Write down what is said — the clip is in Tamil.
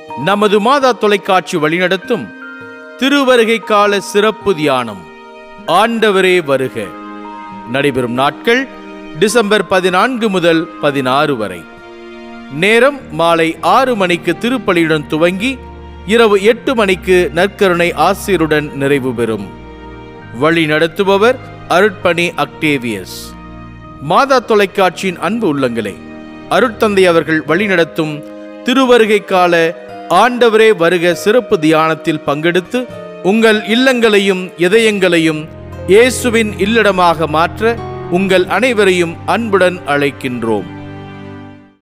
நமது மாதா தொலைக்காட்சி வழிநடத்தும் திருவருகை கால சிறப்பு தியானம் ஆண்டவரே வருக நடைபெறும் நாட்கள் டிசம்பர் பதினான்கு முதல் பதினாறு வரை நேரம் மாலை ஆறு மணிக்கு திருப்பலியுடன் துவங்கி இரவு எட்டு மணிக்கு நற்கருணை ஆசிரியருடன் நிறைவு பெறும் வழி நடத்துபவர் அருட்பணி அக்டேவியஸ் மாதா தொலைக்காட்சியின் அன்பு உள்ளங்களே அருட்தந்தை அவர்கள் வழிநடத்தும் திருவருகை கால ஆண்டவரே வருக சிறப்பு தியானத்தில் பங்கெடுத்து உங்கள் இல்லங்களையும் இதயங்களையும் இயேசுவின் இல்லடமாக மாற்ற உங்கள் அனைவரையும் அன்புடன் அழைக்கின்றோம்